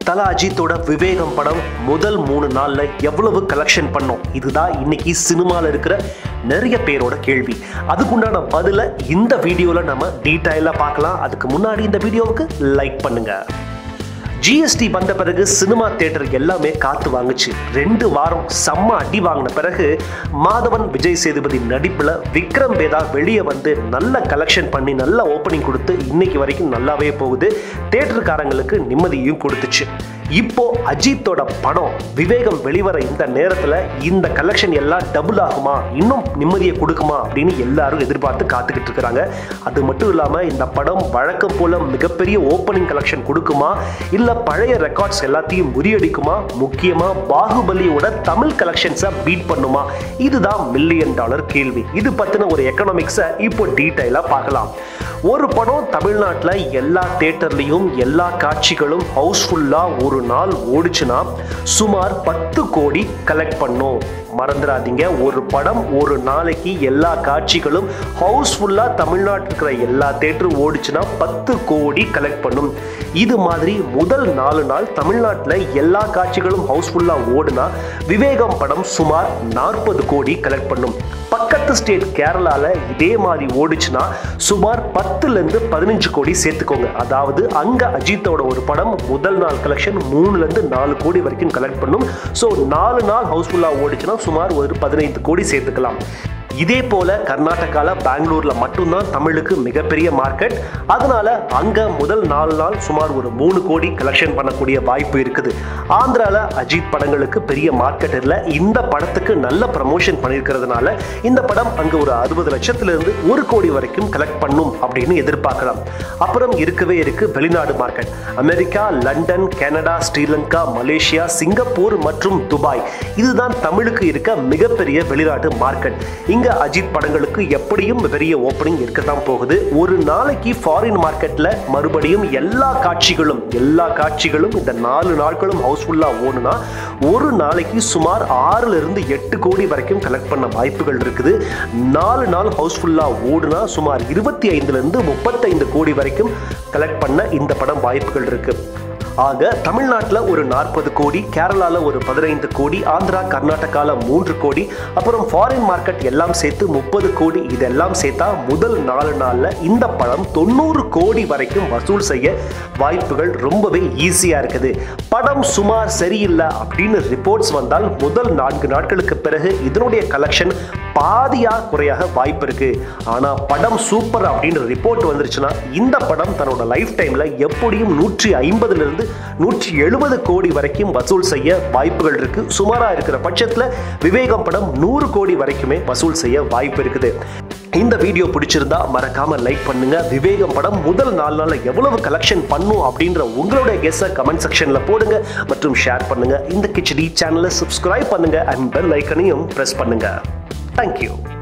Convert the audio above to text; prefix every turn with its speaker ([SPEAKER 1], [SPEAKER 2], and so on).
[SPEAKER 1] தல அஜித்தோட விவேகம் படம் முதல் மூணு நாள்ல எவ்வளவு கலெக்ஷன் பண்ணோம் இதுதான் இன்னைக்கு சினிமால இருக்கிற நிறைய பேரோட கேள்வி அதுக்குண்டான பதில இந்த வீடியோல நம்ம டீட்டெயிலா பார்க்கலாம் அதுக்கு முன்னாடி இந்த வீடியோவுக்கு லைக் பண்ணுங்க ஜிஎஸ்டி வந்த பிறகு சினிமா தியேட்டர் எல்லாமே காத்து வாங்குச்சு ரெண்டு வாரம் செம்ம அடி வாங்கின பிறகு மாதவன் விஜய் சேதுபதி நடிப்புல விக்ரம் வேதா வெளியே வந்து நல்ல கலெக்ஷன் பண்ணி நல்ல ஓப்பனிங் கொடுத்து இன்னைக்கு வரைக்கும் நல்லாவே போகுது தியேட்டருக்காரங்களுக்கு நிம்மதியும் கொடுத்துச்சு இப்போ அஜித்தோட படம் விவேகம் வெளிவர இந்த நேரத்துல இந்த கலெக்ஷன் எல்லாம் டபுள் ஆகுமா இன்னும் நிம்மதியை கொடுக்குமா அப்படின்னு எல்லாரும் எதிர்பார்த்து காத்துக்கிட்டு இருக்கிறாங்க அது மட்டும் இல்லாம இந்த படம் வழக்கம் போல மிகப்பெரிய ஓப்பனிங் கலெக்ஷன் கொடுக்குமா இல்ல பழைய ரெக்கார்ட்ஸ் எல்லாத்தையும் முறியடிக்குமா முக்கியமா பாகுபலியோட தமிழ் கலெக்ஷன்ஸை பீட் பண்ணுமா இதுதான் மில்லியன் டாலர் கேள்வி இது பத்தின ஒரு எக்கனாமிக்ஸை இப்போ டீட்டெயிலா பார்க்கலாம் ஒரு படம் தமிழ்நாட்டில் எல்லா தேட்டர்லையும் எல்லா காட்சிகளும் ஹவுஸ்ஃபுல்லா ஒரு நாள் ஓடிச்சுன்னா சுமார் பத்து கோடி கலெக்ட் பண்ணும் மறந்துடாதீங்க ஒரு படம் ஒரு நாளைக்கு எல்லா காட்சிகளும் ஹவுஸ்ஃபுல்லாக தமிழ்நாட்டில் இருக்கிற எல்லா தேட்டரும் ஓடிச்சுன்னா பத்து கோடி கலெக்ட் பண்ணும் இது மாதிரி முதல் நாலு நாள் தமிழ்நாட்டில் எல்லா காட்சிகளும் ஹவுஸ்ஃபுல்லாக ஓடுனா விவேகம் படம் சுமார் நாற்பது கோடி கலெக்ட் பண்ணும் பக்கத்து ஸ்டேட் கேரளால இதே மாதிரி ஓடிச்சுன்னா சுமார் பத்துலேருந்து பதினஞ்சு கோடி சேர்த்துக்கோங்க அதாவது அங்க அஜித்தோட ஒரு படம் முதல் நாள் கலெக்ஷன் மூணுலேருந்து நாலு கோடி வரைக்கும் கலெக்ட் பண்ணும் ஸோ நாலு நாள் ஹவுஸ்ஃபுல்லாக ஓடிச்சுன்னா சுமார் ஒரு பதினைந்து கோடி சேர்த்துக்கலாம் இதே போல கர்நாடகால பெங்களூர்ல மட்டும்தான் தமிழுக்கு மிகப்பெரிய மார்க்கெட் அதனால அங்க முதல் நாலு நாள் சுமார் ஒரு மூணு கோடி கலெக்ஷன் பண்ணக்கூடிய வாய்ப்பு இருக்குது ஆந்திரால அஜித் படங்களுக்கு பெரிய மார்க்கெட் இல்லை இந்த படத்துக்கு நல்ல ப்ரமோஷன் பண்ணியிருக்கிறதுனால இந்த படம் அங்க ஒரு அறுபது லட்சத்துல இருந்து ஒரு கோடி வரைக்கும் கலெக்ட் பண்ணும் அப்படின்னு எதிர்பார்க்கலாம் அப்புறம் இருக்கவே இருக்கு வெளிநாடு market America London Canada Sri Lanka Malaysia Singapore மற்றும் துபாய் இதுதான் தமிழுக்கு இருக்க மிகப்பெரிய வெளிநாட்டு மார்க்கெட் இங்க அஜித் படங்களுக்கு எப்படியும் பெரிய ஓப்பனிங் இருக்கத்தான் போகுது ஒரு நாளைக்கு ஃபாரின் மார்க்கெட்ல மறுபடியும் எல்லா காட்சிகளும் எல்லா காட்சிகளும் இந்த நாலு நாட்களும் ஹவுஸ்ஃபுல்லா ஓடுனா ஒரு நாளைக்கு சுமார் ஆறுல இருந்து எட்டு கோடி வரைக்கும் கலெக்ட் பண்ண வாய்ப்புகள் இருக்குது நாலு நாள் ஹவுஸ்ஃபுல்லா ஓடுனா சுமார் இருபத்தி ஐந்துல இருந்து முப்பத்தைந்து கோடி வரைக்கும் கலெக்ட் பண்ண இந்த படம் வாய்ப்புகள் இருக்கு ஆக தமிழ்நாட்டில் ஒரு நாற்பது கோடி கேரளாவில் ஒரு பதினைந்து கோடி ஆந்திரா கர்நாடகாவில் மூன்று கோடி அப்புறம் ஃபாரின் மார்க்கெட் எல்லாம் சேர்த்து முப்பது கோடி இதெல்லாம் சேர்த்தா முதல் நாலு நாளில் இந்த படம் தொண்ணூறு கோடி வரைக்கும் வசூல் செய்ய வாய்ப்புகள் ரொம்பவே ஈஸியாக இருக்குது படம் சுமார் சரியில்லை அப்படின்னு ரிப்போர்ட்ஸ் வந்தால் முதல் நான்கு நாட்களுக்கு பிறகு இதனுடைய கலெக்ஷன் பாதியாக குறையாக வாய்ப்பு இருக்கு ஆனால் படம் சூப்பர் அப்படின்னு ரிப்போர்ட் வந்துருச்சுன்னா இந்த படம் தன்னோட லைஃப் டைமில் எப்படியும் நூற்றி ஐம்பதுலேருந்து நூற்றி எழுபது கோடி வரைக்கும் வசூல் செய்ய வாய்ப்புகள் இருக்கு சுமாரா இருக்கிற பட்சத்தில் விவேகம் படம் நூறு கோடி வரைக்குமே வசூல் செய்ய வாய்ப்பு இருக்குது இந்த வீடியோ பிடிச்சிருந்தா மறக்காம லைக் பண்ணுங்க விவேகம் படம் முதல் நாலு நாள்ல எவ்வளவு கலெக்ஷன் பண்ணும் அப்படின்ற உங்களுடைய கெஸ்ஸை கமெண்ட் செக்ஷன்ல போடுங்க மற்றும் ஷேர் பண்ணுங்க இந்த கிச்சடி சேனலை சப்ஸ்கிரைப் பண்ணுங்க அண்ட் பெல் ஐக்கனையும் பிரஸ் பண்ணுங்க தேங்க்யூ